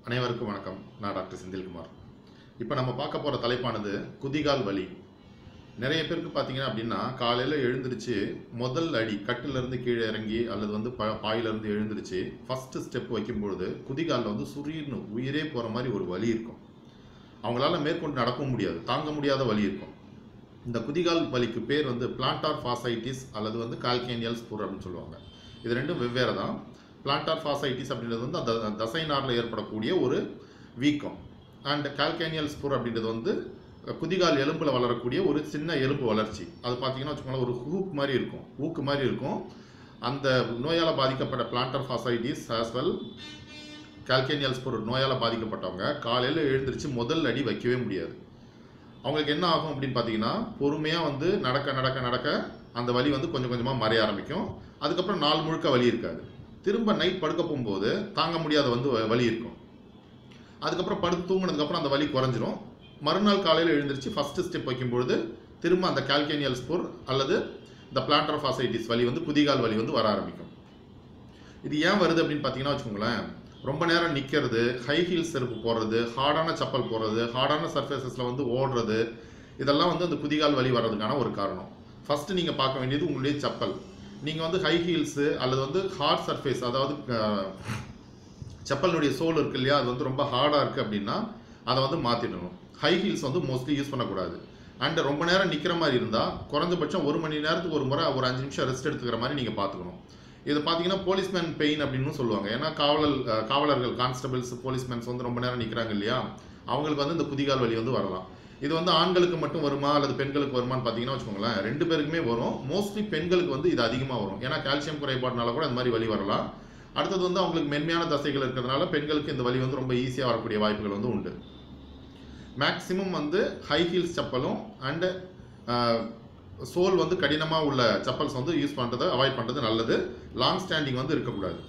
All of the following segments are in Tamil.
அனைவருக்கும் வணக்கம் நான் டாக்டர் செந்தில்குமார் இப்போ நம்ம பார்க்க போகிற தலைப்பானது குதிகால் வலி நிறைய பேருக்கு பார்த்தீங்கன்னா அப்படின்னா காலையில் எழுந்திருச்சு முதல் அடி கட்டிலேருந்து கீழே இறங்கி அல்லது வந்து ப பாயிலிருந்து எழுந்திருச்சு ஃபஸ்ட்டு ஸ்டெப் வைக்கும்பொழுது குதிகாலில் வந்து சுரீர்னு உயிரே போகிற மாதிரி ஒரு வலி இருக்கும் அவங்களால மேற்கொண்டு நடக்கவும் முடியாது தாங்க முடியாத வலி இருக்கும் இந்த குதிகால் வலிக்கு பேர் வந்து பிளான்டார் ஃபாசைட்டிஸ் அல்லது வந்து கால்கேனியல் ஸ்பூர் அப்படின்னு சொல்லுவாங்க இது ரெண்டும் வெவ்வேறு தான் பிளான்டார் ஃபாசைட்டிஸ் அப்படின்றது வந்து அந்த தசை நாரில் ஏற்படக்கூடிய ஒரு வீக்கம் அண்ட் கால்கேனியல் ஸ்பூர் அப்படின்றது வந்து குதிகால் எலும்பில் வளரக்கூடிய ஒரு சின்ன எலும்பு வளர்ச்சி அது பார்த்தீங்கன்னா வச்சுக்கோங்களேன் ஒரு ஹூக் மாதிரி இருக்கும் ஊக்கு மாதிரி இருக்கும் அந்த நோயால் பாதிக்கப்பட்ட plantar fasciitis as well calcaneal spur நோயால் பாதிக்கப்பட்டவங்க காலையில் எழுந்திரிச்சு முதல் அடி வைக்கவே முடியாது அவங்களுக்கு என்ன ஆகும் அப்படின்னு பார்த்தீங்கன்னா பொறுமையாக வந்து நடக்க நடக்க நடக்க அந்த வலி வந்து கொஞ்சம் கொஞ்சமாக மறைய ஆரம்பிக்கும் அதுக்கப்புறம் நாள் முழுக்க வலி இருக்காது திரும்ப நைட் படுக்க போகும்போது தாங்க முடியாத வந்து வ- வலி இருக்கும் அதுக்கப்புறம் படுத்து தூங்கினதுக்கப்புறம் அந்த வலி குறைஞ்சிரும் மறுநாள் காலையில் எழுந்திரிச்சு ஃபஸ்ட்டு ஸ்டெப் வைக்கும்பொழுது திரும்ப அந்த கால்கேனியல் ஸ்போர் அல்லது இந்த பிளான்டர் ஃபாசைட்டிஸ் வலி வந்து குதிகால் வலி வந்து வர ஆரம்பிக்கும் இது ஏன் வருது அப்படின்னு பார்த்தீங்கன்னா வச்சுக்கோங்களேன் ரொம்ப நேரம் நிற்கிறது ஹை ஹீல் செருப்பு போடுறது ஹார்டான செப்பல் போடுறது ஹார்டான சர்ஃபேசஸில் வந்து ஓடுறது இதெல்லாம் வந்து அந்த குதிகால் வலி வர்றதுக்கான ஒரு காரணம் ஃபஸ்ட்டு நீங்கள் பார்க்க வேண்டியது உங்களுடைய செப்பல் நீங்கள் வந்து ஹை ஹீல்ஸு அல்லது வந்து ஹார்ட் சர்ஃபேஸ் அதாவது அஹ், செப்பலினுடைய சோல் இருக்கு இல்லையா அது வந்து ரொம்ப ஹார்டாக இருக்குது அப்படின்னா அதை வந்து மாற்றிடணும் ஹை ஹீல்ஸ் வந்து மோஸ்ட்லி யூஸ் பண்ணக்கூடாது அண்ட் ரொம்ப நேரம் நிற்கிற மாதிரி இருந்தால் குறைஞ்சபட்சம் ஒரு மணி நேரத்துக்கு ஒரு முறை ஒரு அஞ்சு நிமிஷம் ரெஸ்ட் எடுத்துக்கிற மாதிரி நீங்கள் பார்த்துக்கணும் இது பார்த்தீங்கன்னா போலீஸ்மேன் பெயின் அப்படின்னு சொல்லுவாங்க ஏன்னா காவலர் அஹ், காவலர்கள் கான்ஸ்டபிள்ஸ் போலீஸ்மேன்ஸ் வந்து ரொம்ப நேரம் நிற்கிறாங்க இல்லையா அவங்களுக்கு வந்து இந்த குதிகால் வலி வந்து வரலாம் இது வந்து ஆண்களுக்கு மட்டும் வருமா அல்லது பெண்களுக்கு வருமான்னு பார்த்தீங்கன்னா வச்சுக்கோங்களேன் ரெண்டு பேருக்குமே வரும் மோஸ்ட்லி பெண்களுக்கு வந்து இது அதிகமாக வரும் ஏன்னா கால்சியம் குறைபாடுனால கூட இந்த மாதிரி வலி வரலாம் அடுத்தது வந்து அவங்களுக்கு மென்மையான தசைகள் இருக்கிறதுனால பெண்களுக்கு இந்த வலி வந்து ரொம்ப ஈஸியாக வரக்கூடிய வாய்ப்புகள் வந்து உண்டு மேக்ஸிமம் வந்து ஹை ஹீல்ஸ் செப்பலும் அண்டு சோல் வந்து கடினமாக உள்ள செப்பல்ஸ் வந்து யூஸ் பண்ணுறதை அவாய்ட் பண்ணுறது நல்லது லாங் ஸ்டாண்டிங் வந்து இருக்கக்கூடாது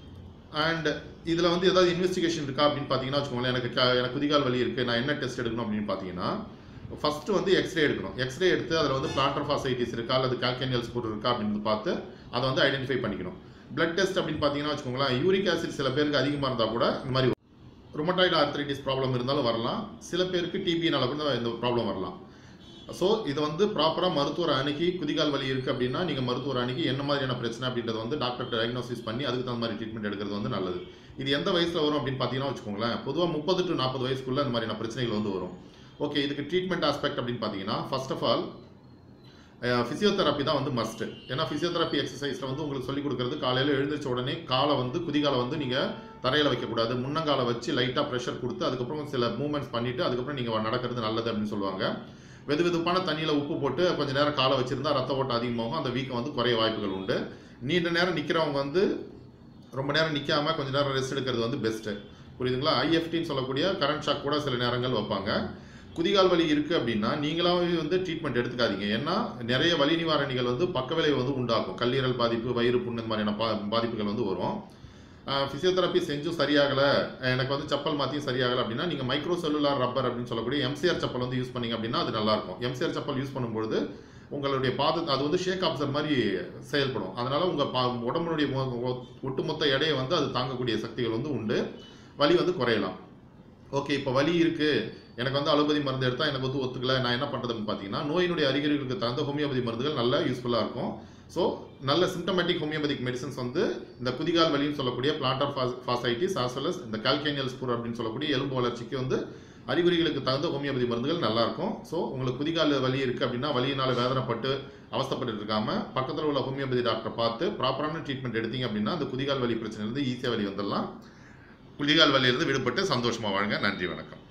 அண்ட் இதில் வந்து ஏதாவது இன்வெஸ்டிகேஷன் இருக்கா அப்படின்னு பார்த்தீங்கன்னா வச்சுக்கோங்களேன் எனக்கு க- எனக்கு குதிகால் வலி இருக்குது நான் என்ன டெஸ்ட் எடுக்கணும் அப்படின்னு பார்த்தீங்கன்னா ஃபஸ்ட்டு வந்து எக்ஸ்ரே எடுக்கணும் எக்ஸ்ரே எடுத்து அதில் வந்து பிளான்டர் ஃபாசைட்டிஸ் இருக்கா அல்லது கால்கேனியல் ஸ்கூர் இருக்கா அப்படின்னு பார்த்து அதை வந்து ஐடென்டிஃபை பண்ணிக்கணும் பிளட் டெஸ்ட் அப்படின்னு பார்த்தீங்கன்னா வச்சுக்கோங்களேன் யூரிக் ஆசிட் சில பேருக்கு அதிகமாக இருந்தால் கூட இந்த மாதிரி ருமட்டாய்டு ஆர்த்ரைட்டிஸ் ப்ராப்ளம் இருந்தாலும் வரலாம் சில பேருக்கு டிபினால கூட இந்த ப்ராப்ளம் வரலாம் ஸோ இது வந்து ப்ராப்பராக மருத்துவரை அணுகி குதிகால் வலி இருக்குது அப்படின்னா நீங்கள் மருத்துவரை அணுகி என்ன மாதிரியான பிரச்சனை அப்படின்றத வந்து டாக்டர் டயக்னோசிஸ் பண்ணி அதுக்கு தகுந்த மாதிரி ட்ரீட்மெண்ட் எடுக்கிறது வந்து நல்லது இது எந்த வயசில் வரும் அப்படின்னு பார்த்தீங்கன்னா வச்சுக்கோங்களேன் பொதுவாக முப்பது டு நாற்பது வயசுக்குள்ள இந்த மாதிரியான பிரச்சனைகள் வந்து வரும் ஓகே இதுக்கு ட்ரீட்மெண்ட் ஆஸ்பெக்ட் அப்படின்னு பார்த்தீங்கன்னா ஃபர்ஸ்ட் ஆஃப் ஆல் ஃபிசியோதெரப்பி தான் வந்து மஸ்ட்டு ஏன்னா ஃபிசியோதெரப்பி எக்ஸசைஸில் வந்து உங்களுக்கு சொல்லிக் கொடுக்குறது காலையில் எழுந்திரிச்ச உடனே காலை வந்து குதிகாலை வந்து நீங்கள் தரையில் வைக்கக்கூடாது முன்னங்காலை வச்சு லைட்டாக ப்ரெஷர் கொடுத்து அதுக்கப்புறம் சில மூமெண்ட்ஸ் பண்ணிவிட்டு அதுக்கப்புறம் நீங்கள் நடக்கிறது நல்லது அப்படின்னு சொல்லுவாங்க வெது வெதுப்பான தண்ணியில் உப்பு போட்டு கொஞ்ச நேரம் காலை வச்சிருந்தா ரத்த ஓட்டம் அதிகமாகும் அந்த வீக்கம் வந்து குறைய வாய்ப்புகள் உண்டு நீண்ட நேரம் நிற்கிறவங்க வந்து ரொம்ப நேரம் நிற்காம கொஞ்ச நேரம் ரெஸ்ட் எடுக்கிறது வந்து பெஸ்ட்டு புரியுதுங்களா ஐஎஃப்டின்னு சொல்லக்கூடிய கரண்ட் ஷாக் கூட சில நேரங்கள் வைப்பாங்க குதிகால் வலி இருக்குது அப்படின்னா நீங்களாவே வந்து ட்ரீட்மெண்ட் எடுத்துக்காதீங்க ஏன்னா நிறைய வலி நிவாரணிகள் வந்து பக்கவிளைவு வந்து உண்டாக்கும் கல்லீரல் பாதிப்பு வயிறு புண்ணு இந்த மாதிரியான பா பாதிப்புகள் வந்து வரும் ஃபிசியோதெரப்பி செஞ்சும் சரியாகலை எனக்கு வந்து செப்பல் மாற்றியும் சரியாகலை அப்படின்னா நீங்கள் மைக்ரோ செல்லுலார் ரப்பர் அப்படின்னு சொல்லக்கூடிய எம்சிஆர் செப்பல் வந்து யூஸ் பண்ணீங்க அப்படின்னா அது நல்லாயிருக்கும் எம்சிஆர் செப்பல் யூஸ் பண்ணும்பொழுது உங்களுடைய பாத அது வந்து ஷேக் அப்சர் மாதிரி செயல்படும் அதனால உங்கள் பா உடம்புடைய மொ- ஒ- ஒட்டுமொத்த எடையை வந்து அது தாங்கக்கூடிய சக்திகள் வந்து உண்டு வலி வந்து குறையலாம் ஓகே இப்போ வலி இருக்கு எனக்கு வந்து அலோபதி மருந்து எடுத்தால் எனக்கு வந்து ஒத்துக்கல நான் என்ன பண்ணுறதுன்னு பார்த்தீங்கன்னா நோயினுடைய அறிகுறிகளுக்கு தகுந்த ஹோமியோபதி மருந்துகள் நல்லா யூஸ்ஃபுல்லாக இருக்கும் ஸோ நல்ல சிம்டமேட்டிக் ஹோமியோபதிக் மெடிசன்ஸ் வந்து இந்த குதிகால் வலின்னு சொல்லக்கூடிய பிளான்டர் ஃபாசைட்டிஸ் ஆஸ் வெல் இந்த கால்கேனியல் ஸ்பூர் அப்படின்னு சொல்லக்கூடிய எலும்பு வளர்ச்சிக்கு வந்து அறிகுறிகளுக்கு தகுந்த ஹோமியோபதி மருந்துகள் நல்லா இருக்கும் ஸோ உங்களுக்கு குதிகால் வலி இருக்குது அப்படின்னா வலியினால் வேதனைப்பட்டு அவஸ்தைப்பட்டு இருக்காம பக்கத்தில் உள்ள ஹோமியோபதி டாக்டரை பார்த்து ப்ராப்பரான ட்ரீட்மெண்ட் எடுத்தீங்க அப்படின்னா அந்த குதிகால் வலி பிரச்சனையிலேருந்து ஈஸியாக வலி வந்துடலாம் குதிகால் வலியிலிருந்து விடுபட்டு சந்தோஷமாக வாழுங்க நன்றி வணக்கம்